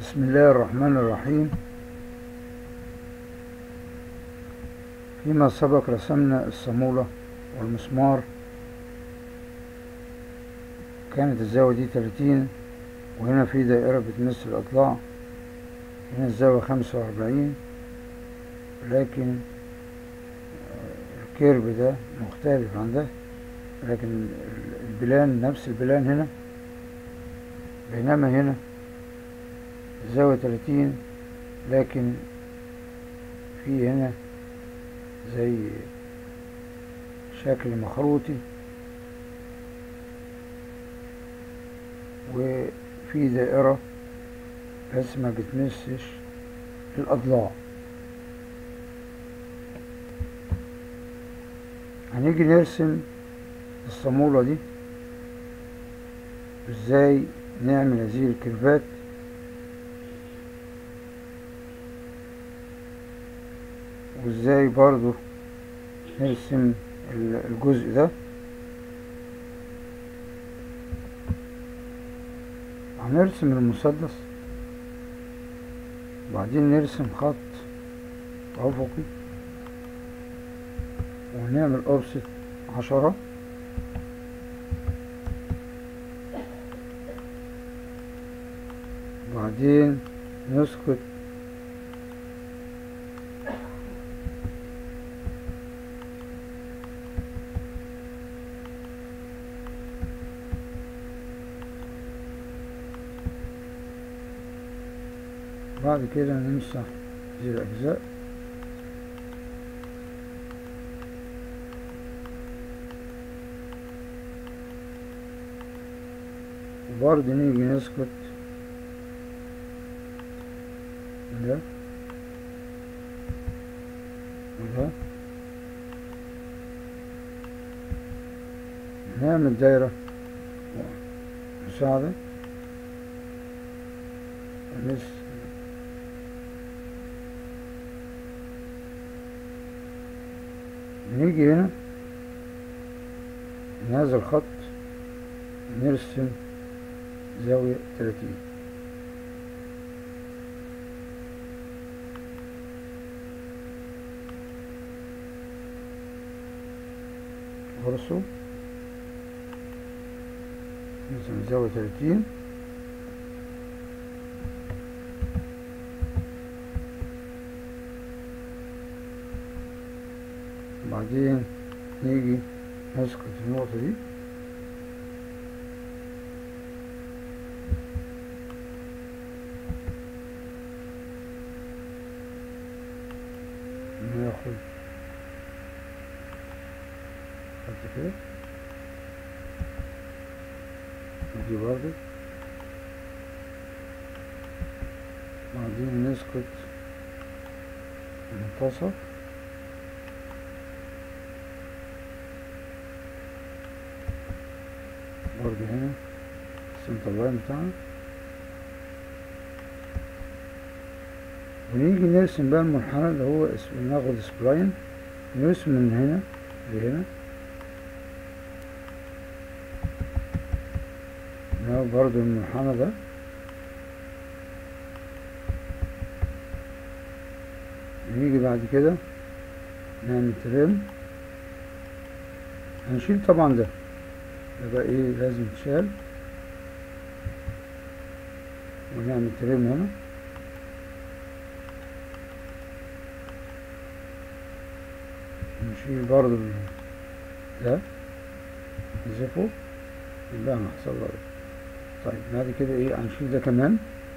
بسم الله الرحمن الرحيم فيما سبق رسمنا الصامولة والمسمار كانت الزاوية دي تلاتين وهنا في دائرة بتمثل الأضلاع هنا الزاوية خمسة وأربعين لكن الكيرف ده مختلف عن ده لكن البلان نفس البلان هنا بينما هنا الزاوية تلاتين لكن في هنا زي شكل مخروطي وفي دائرة بس ما بتمسش الأضلاع هنيجي نرسم الصامولة دي ازاي نعمل هذه الكيرفات وازاي برضو نرسم الجزء ده هنرسم المثلث وبعدين نرسم خط افقي ونعمل اوفست عشرة وبعدين نسكت بعد كده نمسح دي الأجزاء وبرضه نيجي نسكت ده وده نعمل دايرة مساعدة نس نيجي هنا من هذا الخط نرسم زاوية تلاتين برسو نرسم زاوية تلاتين وبعدين نيجي نسقط النقطة دي ناخد خط كده ودي برضه بعدين نسقط المنتصف برضه هنا السنتر لاين بتاعنا ونيجي نرسم بقى المنحنى اللي هو اسمه ناخد سبلاين نرسم من هنا لهنا ده برضه المنحنى ده نيجي بعد كده نعمل ترم هنشيل طبعا ده يبقى ايه لازم تشال ونعمل ترم هنا نشيل برضو ده نزفه يبقى هنحصل له طيب بعد كده ايه هنشيل ده كمان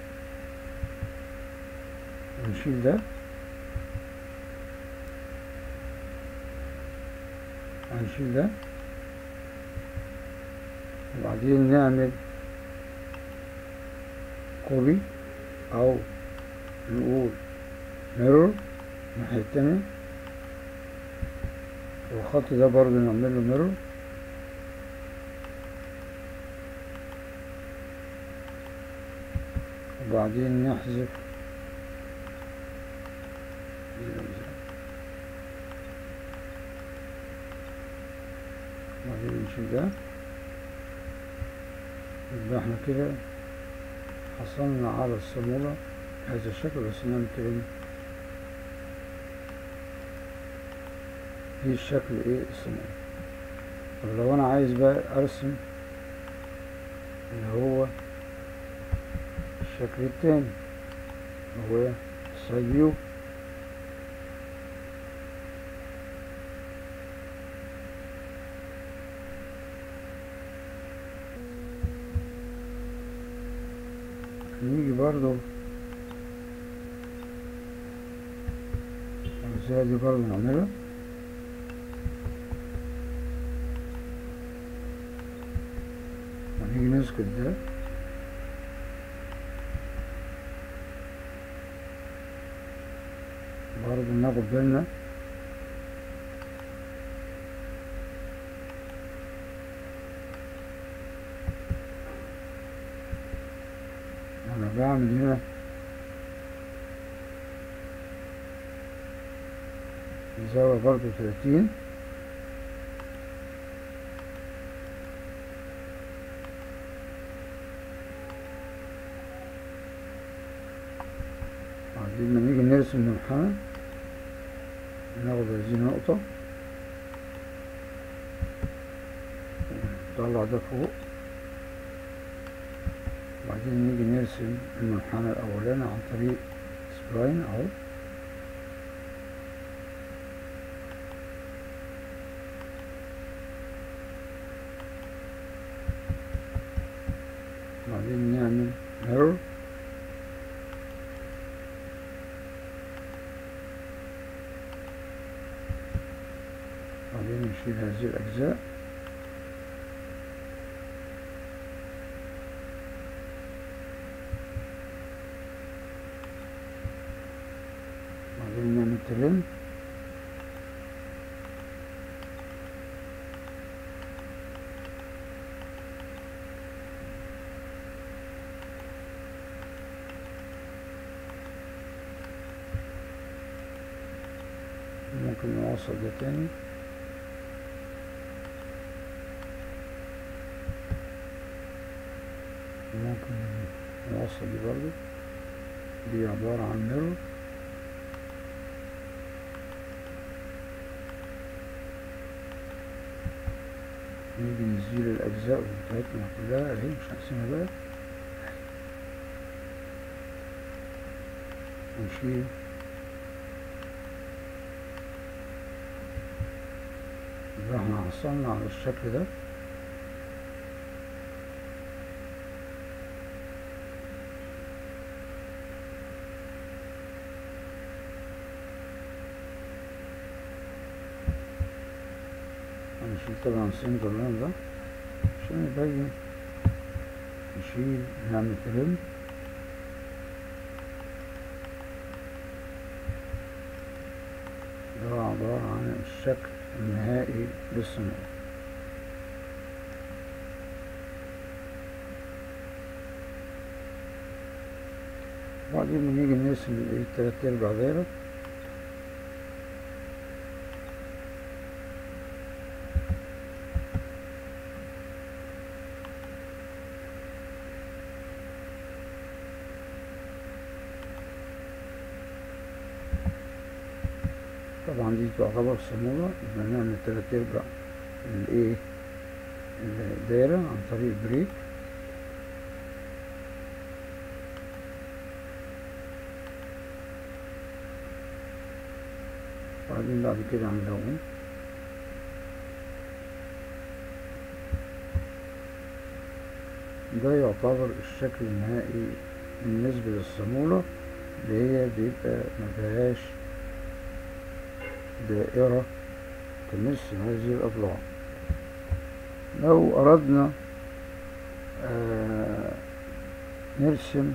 ونشيل ده هنشيل ده وبعدين نعمل كوبي او نقول ميرور الناحية التانية والخط ده برضه نعمل له ميرور وبعدين نحذف وبعدين نشيل ده يبقى احنا كده حصلنا على الصامولة بهذا الشكل بس نعمل ترم دي الشكل ايه الصامولة طب لو انا عايز بقى ارسم اللي هو الشكل التاني هو السايد فيو نيجي برضو الأجزاء دي برضو نعملها ونيجي نسكت ده برضو ناخد بالنا انا بعمل هنا زاوية برضو تلاتين بعدين لما نيجي نرسم منحنى ناخد هذه النقطة نطلع ده فوق وبعدين نيجي نرسم المنحنى الأولاني عن طريق سبلاين أهو وبعدين نعمل ميرور وبعدين نشيل هذه الأجزاء وبعدين نعمل ترم ممكن نوصل ده تاني ممكن نوصل دي برضو دي عبارة عن ميرور نيجي نزيل الأجزاء بتاعتنا كلها أهي مش هنقسمها بقى ونشيل يبقى احنا حصلنا على الشكل ده هنشيل طبعا سنجل لاين ده عشان يبين نشيل نعمل ترم ده عبارة عن الشكل النهائي للصناعة وبعدين بنيجي نرسم الايه التلات ارباع دايرة طبعا دي تعتبر صامولة يبقى نعمل تلات ارباع الايه الدايرة عن طريق بريك وبعدين بعد كده هنلون ده يعتبر الشكل النهائي بالنسبة للصامولة اللي هي بيبقى مفيهاش دائرة تمس هذه الأضلاع لو أردنا آه نرسم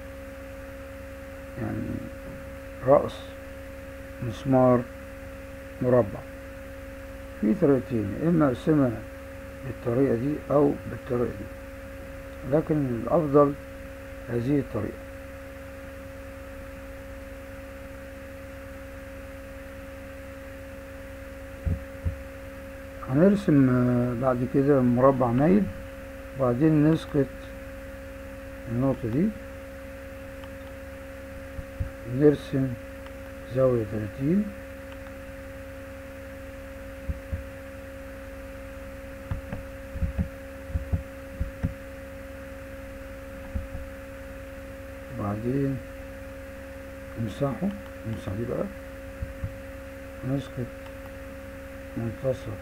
يعني رأس مسمار مربع في طريقتين إما أرسمها بالطريقة دي أو بالطريقة دي لكن الأفضل هذه الطريقة هنرسم بعد كده مربع مايل وبعدين نسقط النقطة دي نرسم زاوية تلاتين وبعدين نمسحه نمسح دي بقى نسقط منتصف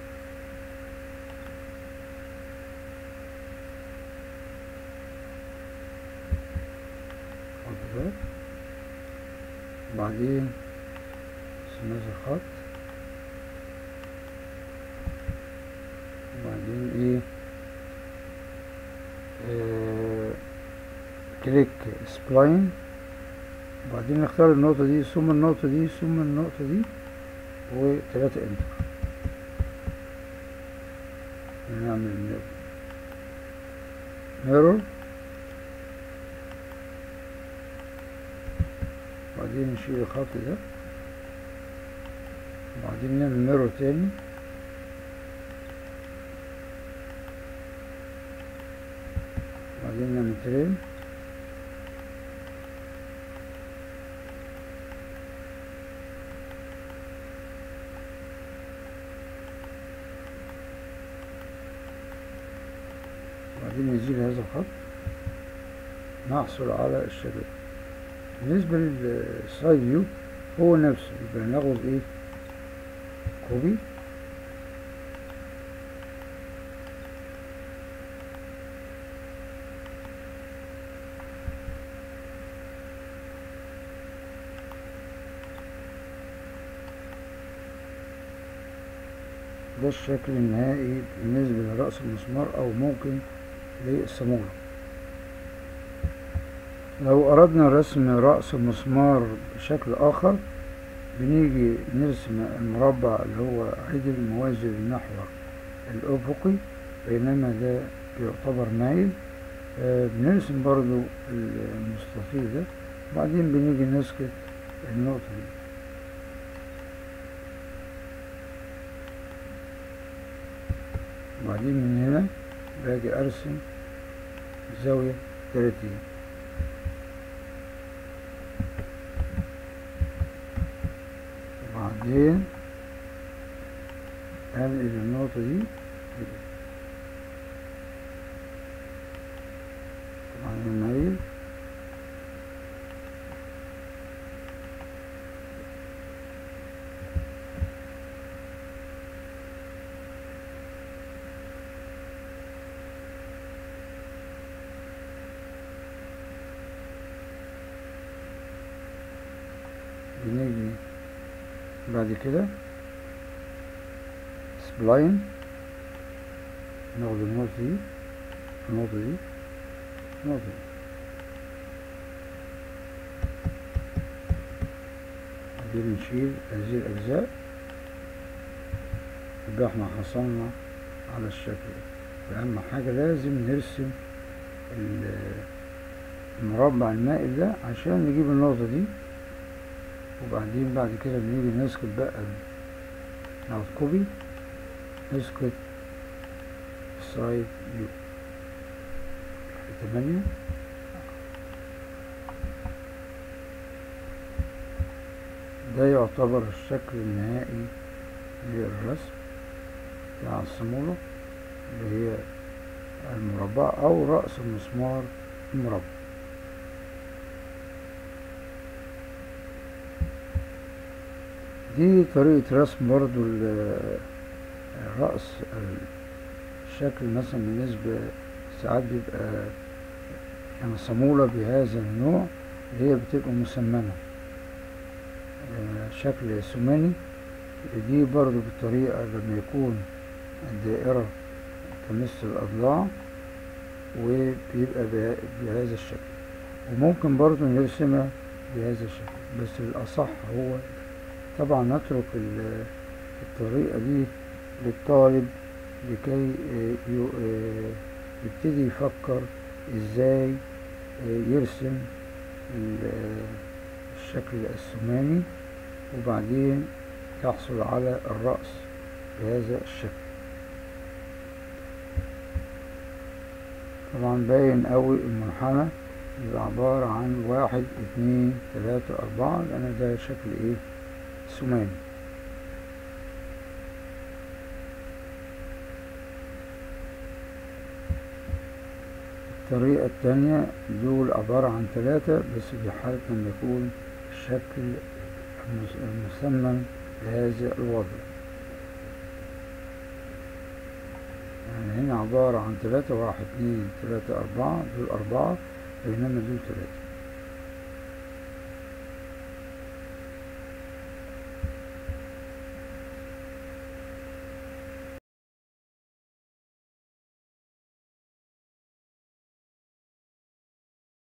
خد بالك وبعدين ننزل خط وبعدين ايه آه كليك سبلاين وبعدين نختار النقطة دي ثم النقطة دي ثم النقطة دي وتلاتة انتر نعمل ميرور وبعدين نشيل الخط ده وبعدين نعمل ميرور تاني وبعدين نعمل ترين وبعدين نزيل هذا الخط نحصل على الشكل بالنسبة للسايد فيو هو نفسه يبقى ناخد ايه كوبي ده الشكل النهائي بالنسبة لرأس المسمار أو ممكن للصامولة لو أردنا رسم رأس المسمار بشكل آخر بنيجي نرسم المربع اللي هو عدل موازي للمحور الأفقي بينما ده بيعتبر مايل آه بنرسم برضو المستطيل ده وبعدين بنيجي نسكت النقطة دي وبعدين من هنا باجي أرسم زاوية تلاتين وبعدين أنقل النقطة دي كده طبعا الميل بنيجي بعد كده سبلاين ناخد النقطة دي النقطة دي النقطة دي بعدين نشيل هذه الأجزاء يبقى احنا حصلنا على الشكل ده أهم حاجة لازم نرسم المربع المائل ده عشان نجيب النقطة دي وبعدين بعد كده بنيجي نسكت بقى ناخد كوبي نسكت السايد فيو تمانية ده يعتبر الشكل النهائي للرسم بتاع الصامولة اللي هي المربع أو رأس المسمار المربع دي طريقة رسم برضو الرأس الشكل مثلا بالنسبة ساعات بيبقى يعني صامولة بهذا النوع اللي هي بتبقى مسمنة شكل ثماني دي برضو بالطريقة لما يكون الدائرة تمس الأضلاع وبيبقى بهذا الشكل وممكن برضو نرسمها بهذا الشكل بس الأصح هو طبعا نترك الطريقة دي للطالب لكي يبتدي يفكر ازاي يرسم الشكل الثماني وبعدين يحصل على الرأس بهذا الشكل طبعا باين قوي المنحنى يبقى عبارة عن واحد اتنين تلاتة أربعة لأن ده شكل ايه ثماني الطريقة التانية دول عبارة عن ثلاثة بس في حالة لما يكون الشكل المس- المسمى بهذا الوضع يعني هنا عبارة عن ثلاثة واحد اتنين تلاتة أربعة دول أربعة بينما دول ثلاثة